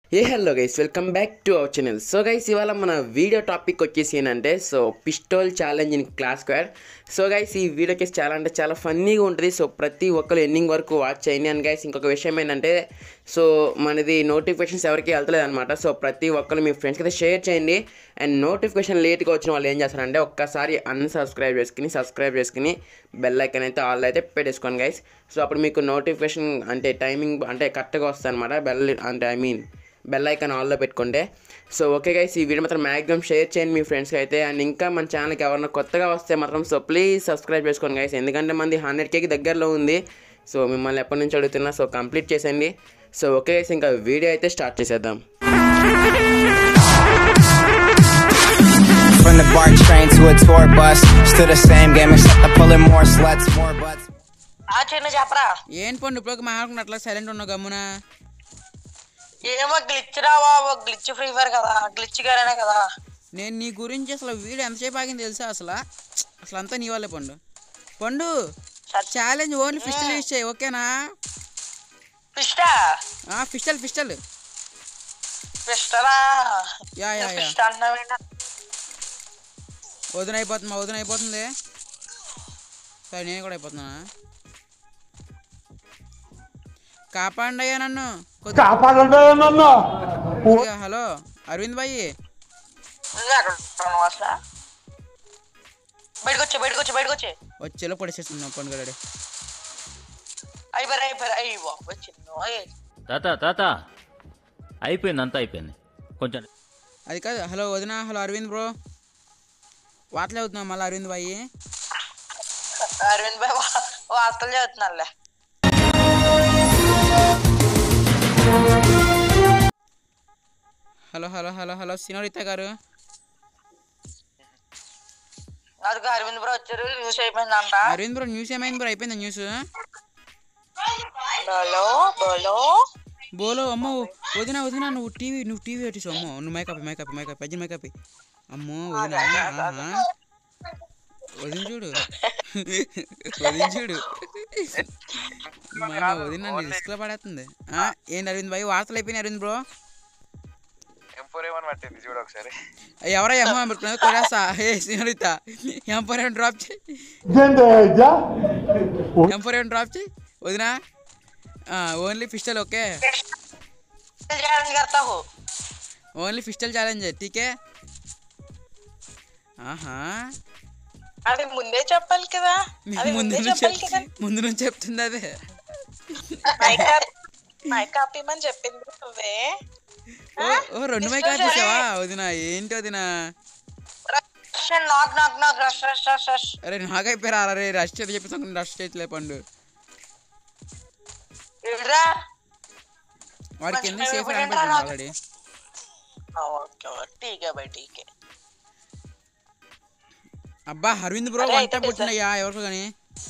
A hello guys welcome back to our channel so guys ఇవాళ మన video topic వచ్చేసి ఏంటంటే so pistol challenge in class square so guys ఈ video కేసు చాలా అంటే చాలా ఫన్నీగా ఉంటుంది సో ప్రతి ఒక్కరు ఎండింగ్ వరకు వాచ్ చేయండి అండ్ గైస్ ఇంకొక విషయం ఏంటంటే సో మనది నోటిఫికేషన్స్ ఎవరికి వెళ్తలేదు అనమాట సో ప్రతి ఒక్కరు మీ ఫ్రెండ్స్కి అయితే షేర్ చేయండి అండ్ నోటిఫికేషన్ లేట్గా వచ్చిన వాళ్ళు ఏం చేస్తారంటే ఒక్కసారి అన్సబ్స్క్రైబ్ చేసుకుని సబ్స్క్రైబ్ చేసుకుని బెల్ ఐకన్ అయితే ఆల్ అయితే పెట్టేసుకోండి గైస్ సో అప్పుడు మీకు నోటిఫికేషన్ అంటే టైమింగ్ అంటే కరెక్ట్గా వస్తుంది అనమాట బెల్ అంటే ఐ మీన్ బెల్ ఐకాన్ ఆల్లో పెట్టుకుంటే సో ఓకే గైస్ ఈ వీడియో మాత్రం మ్యాక్సిమం షేర్ చేయండి మీ ఫ్రెండ్స్కి అయితే అండ్ ఇంకా మన ఛానల్కి ఎవరైనా కొత్తగా వస్తే మాత్రం సో ప్లీజ్ సబ్స్క్రైబ్ చేసుకోండి గైస్ ఎందుకంటే మంది హండ్రెడ్ కేకి దగ్గరలో ఉంది సో మిమ్మల్ని ఎప్పటి నుంచి అడుగుతున్నా సో కంప్లీట్ చేసేయండి సో ఓకే గైస్ ఇంకా వీడియో అయితే స్టార్ట్ చేసేద్దాం From the BART train to a tour bus, still the same game except I'm pulling more sluts, more butts. ఆ చిన్న చెప్పరా ఏంటి పండు ఇప్పుడు మాట్లాడుకున్న అట్లా సైలెంట్ ఉన్నావు గమ్మున ఏమో గ్లిచ్ రావా గ్లిచ్ ఫ్రీ ఫైర్ కదా గ్లిచ్ గారేనే కదా నేను నీ గురించి అసలు వీడియో ఎంతసేపు ఆగింది తెలుసా అసలు అసలు అంతా నీ వాళ్ళే పండు పండు ఛాలెంజ్ ఓన్లీ ఫిస్టల్ యూజ్ చేయి ఓకేనా పిస్టా ఆ ఫిస్టల్ ఫిస్టల్ పిస్టరా యా యా యా పిస్ట్ అంటున్నావేంట వదిన అయిపోతుంది మా వదిన అయిపోతుంది సరే నేను కూడా అయిపోతున్నా కాపాడండి అయ్యా నన్ను కొద్దిగా హలో అరవింద్ భాయ్ నువ్వు ఎక్కడ ఉన్నావు అసలు బయటకు వచ్చే బయటకు వచ్చే బయటకు వచ్చే వచ్చేలో పడిచేస్తున్నాం పండుగ రెడీ అయిపోయారు అయిపోయారు అయ్యి వచ్చింది తాత తాత అయిపోయింది అంతా అయిపోయింది కొంచెం అది కాదు హలో వదిన హలో అరవింద్ బ్రో వార్తలు అవుతున్నాం మళ్ళీ అరవింద్ భాయ్ అరవింద్ బాయ్ వార్తలు చదువుతున్నానులే hello hello hello hello Senorita గారు అదిగో అరవింద్ బ్రో వచ్చారు న్యూస్ అయిపోయిందంట అరవింద్ బ్రో న్యూస్ ఏమైంది బ్రో అయిపోయిందా న్యూస్ బోలో బోలో బోలో అమ్మో వదిన వదిన నువ్వు టీవీ నువ్వు టీవీ పెట్టేసావు అమ్మో నువ్వు మేకప్ మేకప్ మేకప్ పెద్ద మేకప్ అమ్మో వదిన ఆహా. వదిన చూడు వదిన చూడు మా అమ్మ వదిన నన్ను రిస్క్లో పడేస్తుంది ఆ, ఏంటి అరవింద్ భాయ్ వార్తలు అయిపోయినాయి అరవింద్ బ్రో ఎంపోరేమని పట్టింది చూడు ఒకసారి ఎవరై అమ్మ పెట్టుకున్నది కొనేస్తా హే సినోరిత ఎంపోరేం డ్రాప్ చేయి ఎంపోరేం డ్రాప్ చేయి వదినా ఓన్లీ ఫిస్టల్ ఓకే ఛాలెంజ్ करता हूँ ఓన్లీ ఫిస్టల్ ఛాలెంజ్ టీకే ఆహా అది ముందే చెప్పాలి కదా మీకు అది ముందు ముందే నుంచి చెప్పాలి కదా చెప్- ముందు నుంచి చెప్తుంది అదే మైక్ ఆప్- మైక్ ఆపేయమని చెప్పింది నువ్వే ఓ ఓ రెండు మైక్ ఆన్ చేసావా వదిన ఏంటి వదిన నాక్ నాక్ నాక్ రష్ రష్ రష్ రష్ అరే నాకైపోయారా అరే రష్ చేతి చెప్పి రష్ చేతిలే పండు ఇడ్రా వాడికి ఎందుకు మంచి సేఫ్ పని కనిపెట్టింది నాకు. ఆల్రెడీ ఓకే ఠీకే బై ఠీకే అబ్బా అరవింద్ బ్రో అరే, వంట అయితే పుట్టినయ్యా ఎవరు కానీ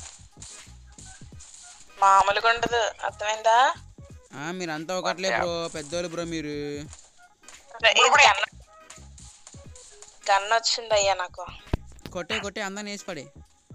మామూలుగా ఉండదు అర్థమైందా ఆ, మీరంతా ఒకట్లే బ్రో పెద్దోళ్ళు బ్రో మీరు గన్ వచ్చింది అయ్యా నాకు కొట్టే కొట్టే అందరిని వేసి పడే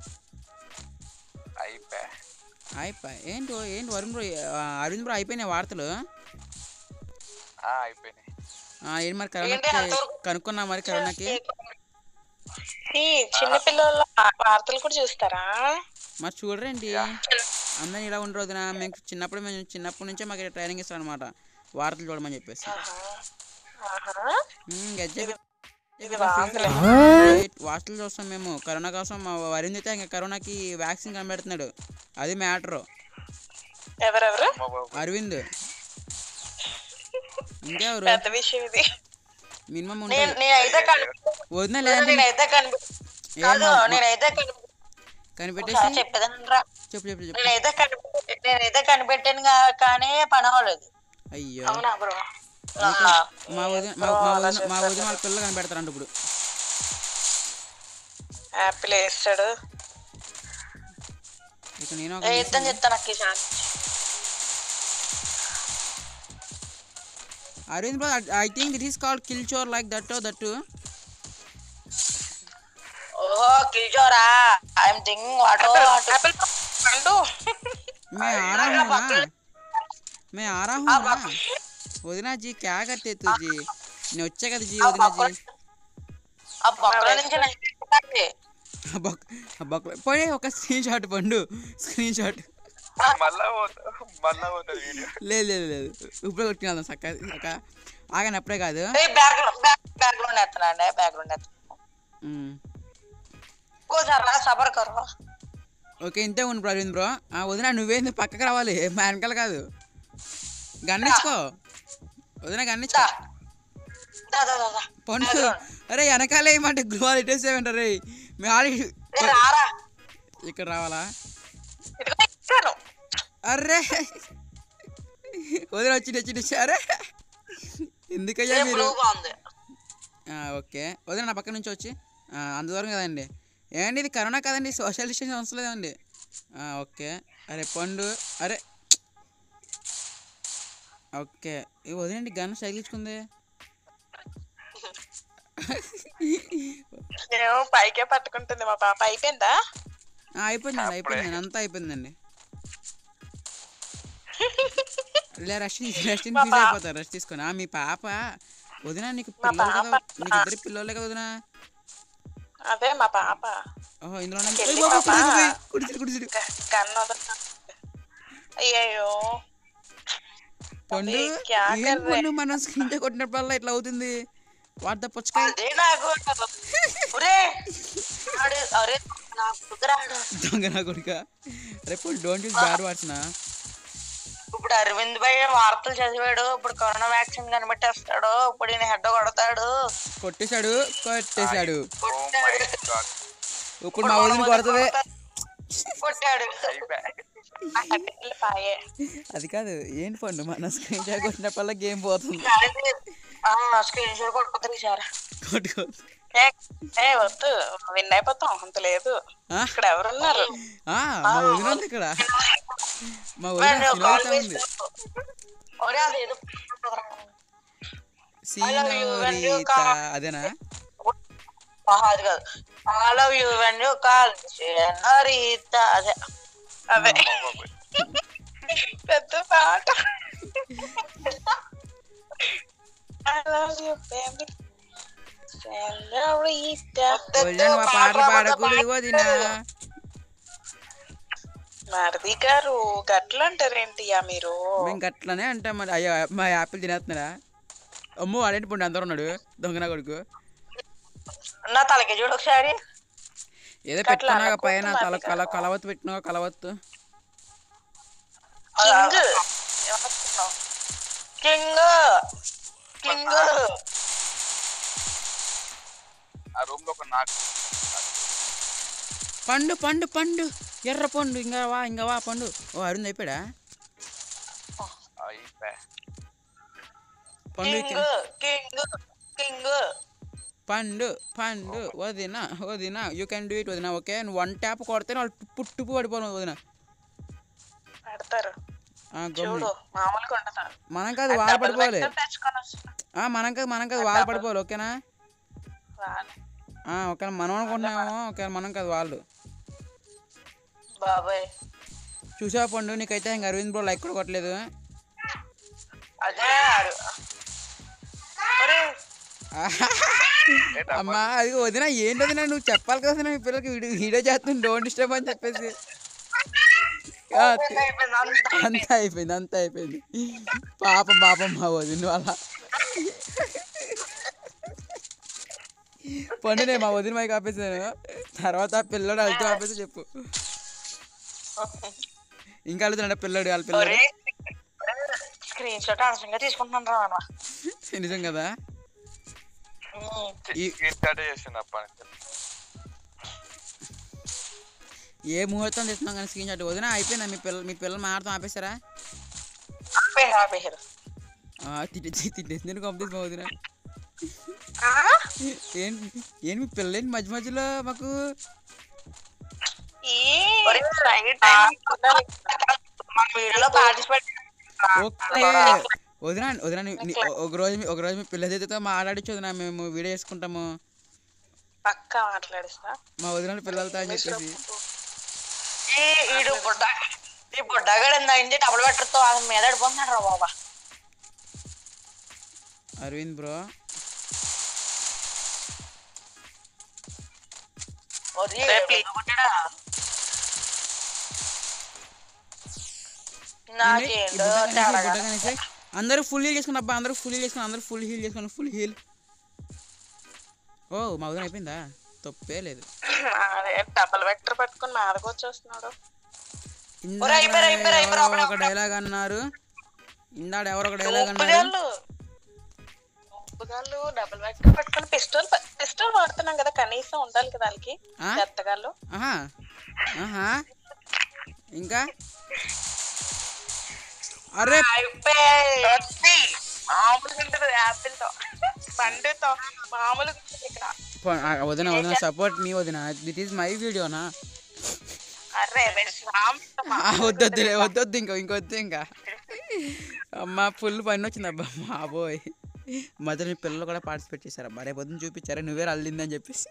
అయిపోయా అయిపోయి ఏంటి ఓ- ఏంటి వరుణ్ బ్రో ఆ, అరవింద్ బ్రో అయిపోయినాయి వార్తలు ఆ, అయిపోయినాయి ఆ, ఏంటి మరి ఏంటి కరోనాకి అంతవరకు? కనుక్కున్నా మరి కరోనాకి ఈ చిన్న పిల్లల వార్తలు కూడా చూస్తారా మరి చూడరేంటి అందరిని ఇలా ఉండరు వదినా మేము చిన్నప్పుడు మేము చిన్నప్పటి నుంచే మాకు ట్రైనింగ్ ఇస్తాం అనమాట వార్తలు చూడమని చెప్పేసి ఆహా. ఉమ్, గజ్జె- ఇది వార్తలు వార్తలు చూస్తాం మేము కరోనా కోసం మా వరింది అయితే ఇంకా కరోనాకి వ్యాక్సిన్ కనిపెడుతున్నాడు అది మ్యాటరు ఎవరెవరు అమ్మ బాబు అరవింద్ ఇంకెవరు పెద్ద విషయం ఇది మినిమం నేను ఉంటుంది నేనైతే కని వదిన లేదంటే నేనైతే కనిపి ఏ కాదు మా- మా- నేనైతే కనిపి కనిపెట్టేసి చెప్పేదనరా చెప్పు చెప్పు చెప్పు నేనైతే కనిపెట్టి నేనైతే కనిపెట్టాను గా- కానీ పని అవ్వలేదు అయ్యో అవునా బ్రో మా వదిన మా మా వదిన మా వదిన వాళ్ళ పిల్లలు కనిపెడతారంట ఇప్పుడు యాపిల్ వేస్తాడు ఇక నేను ఒక వేద్దాం చెప్తాను నాకు ఈ chance Aravind bro I think it is called kill చోర్ లైక్ దట్ దట్ ఓహో కిల్చోరా ఐఎమ్ థింకింగ్ వాట్ యాపిల్ పండు मैं आ रहा हूँ ना मैं आ रहा हूँ ना వదినా జీ క్యా కర్తే తూ జీ నేను వచ్చా కదా జీ వదినా జీ ఆ బొక్కల నుంచి నచ్చింది ఆ బొక్క ఆ బొక్క పోయి ఒక స్క్రీన్ షాట్ పండు స్క్రీన్ షాట్ మళ్ళా పోతా మళ్ళా పోతుంది వీడియో లేదు లేదు లేదు ఇప్పుడే కొట్టుకున్నాం సక్క సక్క ఆగని అప్పుడే కాదు బ్యాక్ బ్యాక్గ్రౌండ్ ఎత్తనండి బ్యాక్గ్రౌండ్ ఎత్తాను ఉమ్. ఇంకోసారి రా సబర్ కరు ఓకే ఇంతే ఉండు ప్రవీణ్ బ్రో ఆ వదిన నువ్వేంది పక్కకి రావాలి మా వెనకాల కాదు గన్నిచ్చుకో వదిన గన్నిచ్చుకో దా దా దా దా పండు అరే వెనకాలే ఏమంటే గృహాలు ఇట్టేసేమంటారు రే మీ ఆడి ఏ రారా ఇక్కడ రావాలా ఇదిగో ఇచ్చాను అర్రే వదిన వచ్చి వచ్చి వచ్చి అరే ఎందుకయ్యా మీరు బ్లూగా ఉంది ఆ, ఓకే వదిన నా పక్క నుంచి వచ్చి ఆ, అంత దూరం కదండి ఏంటి ఇది కరోనా కదండి సోషల్ డిస్టెన్స్ అవసరం లేదండి ఆ, ఓకే అరే పండు అరే ఓకే ఈ వదినండి గన్ తగిలించుకుంది నేను పైకే పట్టుకుంటుంది మా పాప అయిపోయిందా ఆ, అయిపోయిందండి అయిపోయిందండి అంతా అయిపోయిందండి లే రష్ రష్ ఫీజ్ అయిపోతారు రష్ తీసుకొని ఆ, మీ పాప వదిన నీకు పిల్లలు కదా నీకు ఇద్దరు పిల్లలే కదా వదిన అదే మా పాప ఓహో ఇందులో చెల్లి పాప. కుడిచిడు కుడిచిడు కన్ను అయ్యయ్యో పండు అదే, క్యా ఏం కర్ రే? పండు మనం స్క్రీన్ కొట్టినప్పుడల్లా ఇట్లా అవుతుంది వాట్ ద పుచ్చకాయ అదే నాకు ఒరే ఆడు అరే నా కుదరాడు దొంగ నా కొడుక అరే పండు డోంట్ యూస్ బ్యాడ్ వాట్స్ నా ఇప్పుడు అరవింద్ భాయ్ వార్తలు చదివాడు ఇప్పుడు కరోనా వ్యాక్సిన్ కనిపెట్టేస్తాడు ఇప్పుడు ఈయన హెడ్ కొడతాడు కొట్టేశాడు కొట్టేశాడు ఓ మై గాడ్ ఇప్పుడు మా వదిన కొడుతుంది కొట్టాడు అయిపోయా అట్టిల్లి పాయే అది కాదు ఏంటి పండు మన స్క్రీన్ షాట్ కొట్టినప్పుడల్లా గేమ్ పోతుంది స్క్రీన్ షాట్ కొట్టుకుంటుంది సార్ కొట్టుకో ఏ ఏ వద్దు విన్ అయిపోతాం అంత లేదు ఆ? ఇక్కడ ఎవరున్నారు ఆ, మా వదిన ఉంది ఇక్కడ మా వదిన వాడు slow కాల్ అవుతా ఉంది చేస్తాడు. ఒరే అది ఏదో love you when you సీనోరీతా call. అదేనా ఆహా, అది కాదు I love you when you call రీత అదే అదే పెద్ద పాట ఐ లవ్ యూ బేబీ వదిన నువ్వు ఆ పాటలు పాడకూడదు వదిన మరిది గారు గట్లు అంటారేంటియా మీరు మేము గట్లనే అంటాం మరి అయ్యో మా యాపిల్ తినేస్తున్నారా అమ్మో వాడేంటి పండు అందరూ ఉన్నాడు దొంగన కొడుకు నా తలకి చూడు ఒకసారి ఏదో గట్ల పెట్టుకున్నాక అనకూడదు పైన మరి తల కదా. కల కలవత్తు పెట్టినావు కలవత్తు కింగ్ కింగ్ కింగ్ ఆ రూమ్ లో ఒక నాకు పండు పండు పండు ఎర్ర పండు ఇంకా వా ఇంకా వా పండు ఓ అరుణ్ అయిపోయాడా అయిపోయా పండు కింగ్ కింగ్ కింగ్ పండు పండు వదిన వదిన యూ కెన్ డూ ఇట్ వదిన ఓకే నువ్వు వన్ ట్యాప్ కొడితే వాళ్ళు టుప్పు టుప్పు పడిపోను వదిన పెడతారు ఆ, గమ్ముని. చూడు మామూలుగా ఉండదు మనం కాదు వాళ్ళు డబుల్ పడిపోవాలి వెక్టర్ తెచ్చుకొని వస్తా. ఆ, మనం కాదు మనం కాదు వాళ్ళు పడిపోవాలి ఓకేనా రాను. ఆ, ఒకవేళ మనం అనుకుంటున్నామో ఒకవేళ మనం కాదు వాళ్ళు బాబాయ్ చూసావా పండు నీకైతే ఇంకా అరవింద్ బ్రో లైక్ కూడా కొట్టలేదు అదే ఆడు. ఒరే, అమ్మా అది వదిన ఏంటి వదిన నువ్వు చెప్పాలి కదా వదినా, మీ పిల్లలకి వీడియో వీడియో చేస్తుంది డోంట్ డిస్టర్బ్ అని చెప్పేసి ఆ, తి- అయిపోయింది అంతా. అంతా అయిపోయింది అంతా అయిపోయింది పాపం పాపం మా వదిన వాళ్ళ పండునే మా వదిన మైకి ఆపేసాను తర్వాత ఆ పిల్లడు అழுతూ ఆపేసి చెప్పు ఇంకా అడుగుతున్నాడు పిల్లడు వాళ్ళ పిల్లడు ఒరే, స్క్రీన్ షాట్ అనవసరంగా తీసుకుంటున్నాను రా నాన్న. నిజం కదా ఉమ్. ఈ- స్క్రీన్ స్టార్ట్ చేసింది అప్ప ఏ ముహూర్తం తెస్తున్నాం కానీ స్క్రీన్ షాట్ వదిన అయిపోయిందా మీ పిల్లలు మీ పిల్లలు మాట్లాడతాం ఆపేశారా ఆపేరు ఆపేరు తిట్టేసి తిట్టేసి నేను కంప్లీట్ మా వదిన ఆ? ఏంటి ఏంటి మీ పిల్లలేంటి మధ్య మధ్యలో మాకు ఒరే, రైట్ టైం ఉండాలి. మన వీడియోలో పార్టిసిపేట్ ఓకే వదిన వదిన నీ- నీ- ఒక రోజు మీ- ఒక రోజు మీ పిల్లలతో మాట్లాడించు వదిన మేము వీడియో చేసుకుంటాము పక్కా మాట్లాడిస్తా మా వదిన పిల్లలతో అని చెప్పేసి ఈ ఈడు బుడ్డ ఈ బుడ్డగాడు ఎంత అయింది డబుల్ బెట్టర్తో ఆయన మీద పడిపోతున్నాడు రా బాబా అరవింద్ బ్రో ఒరి, రేపు కొట్టాడా? నాకేంటో తేడాగా. అందరూ ఫుల్ హీల్ చేసుకుని అబ్బా అందరూ ఫుల్ హీల్ చేసుకుని అందరూ ఫుల్ హీల్ చేసుకుని ఫుల్ హీల్ ఓ మా ఉదయం అయిపోయిందా తప్పే లేదు అదే డబల్ వెక్టర్ పట్టుకుని మీదకి వచ్చేస్తున్నాడు ఇందాక అయిపోయారు, అయిపోయారు, అయిపోయారు, ఎవరో ఒక అప్పుడే, డైలాగ్ అన్నారు ఇందాడ ఎవరో ఒక డైలాగ్ అన్నారు ఉప్పుగాళ్ళు ఉప్పుగాళ్ళు డబల్ వెక్టర్ పట్టుకుని పిస్టల్ పిస్టల్ వాడుతున్నాం కదా కనీసం ఉండాలి కదా వాళ్ళకి ఆ? చెత్తగాళ్ళు ఆహా ఆహా ఇంకా అరే అయిపోయాయి. వచ్చి మామూలుగా ఉంటుంది యాపిల్ తో పండుతో మామూలుగా ఉంటుంది ఇక్కడ ప- ఆ, వదిన వదిన సపోర్ట్ మీ వదిన దిట్ ఈస్ మై వీడియోనా అరే రామ్ వద్దొద్దులే వద్దొద్దు ఇంకా ఇంకొద్దు ఇంకా అమ్మ ఫుల్ పని వచ్చింది అబ్బా బాబోయ్ మధ్యలో మీ పిల్లలు కూడా పార్టిసిపేట్ చేశారు అబ్బా రేపు పొద్దున్న చూపించారా నువ్వే అల్లిందని చెప్పేసి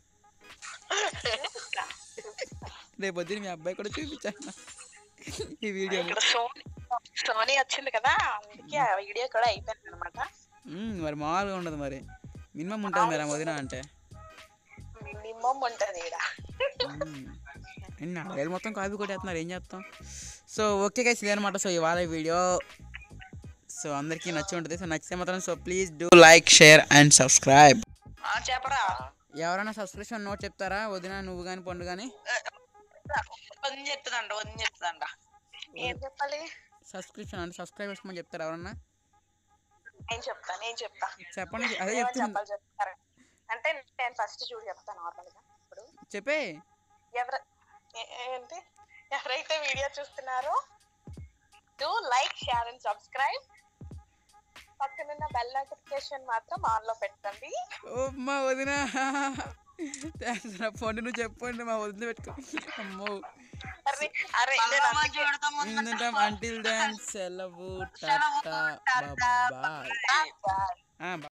రేపు పొద్దున్న మీ అబ్బాయి కూడా చూపించాను ఈ వీడియో ఇక్కడ సోనీ సోనీ వచ్చింది కదా అందుకే ఆ వీడియో కూడా అయిపోయింది అనమాట మరి మామూలుగా ఉండదు మరి మినిమం ఉంటుంది మరి ఆ వదిన అంటే మినిమం ఉంటది ఈడ ఎన్ని నాలుగేళ్ళు మొత్తం కాపీ కొట్టేస్తున్నారు ఏం చేస్తాం సో ఓకే గైస్ ఇదనమాట సో ఇవాళ వీడియో సో అందరికీ నచ్చి ఉంటుంది సో నచ్చితే మాత్రం so please do like share and subscribe ఆ, చెప్పరా ఎవరైనా సబ్స్క్రిప్షన్ నోట్ చెప్తారా వదిన నువ్వు కానీ పండు కానీ వదిన చెప్తుందంట వదిన చెప్తుందంట ఏం చెప్పాలి సబ్స్క్రిప్షన్ అంటే సబ్స్క్రైబ్ చేసుకోమని చెప్తారా ఎవరన్నా నేను చెప్తా నేను చెప్తా చెప్పండి అదే ఏమని చెప్తుంది చెప్పాలి చెప్తారా అంటే నేను ఫస్ట్ చూడు చెప్తాను నార్మల్ గా ఇప్పుడు చెప్పే ఎవరు ఏ- ఏంటి ఎవరైతే వీడియో చూస్తున్నారో to like share and subscribe పక్కనున్న బెల్ నోటిఫికేషన్ మాత్రం ఆన్ లో పెట్టండి ఓ మా వదిన థ్యాంక్స్ నా ఫోన్ నువ్వు చెప్పండి మా వదిన పెట్టుకో అమ్మో అరే అరే నేను మళ్ళా అందుకే- మంచి పెడతాం ముందు. ఏంటంటే అంటిల్ దాన్ సెలవు సెలవు, tata tata, bye bye. Bye. ఆ,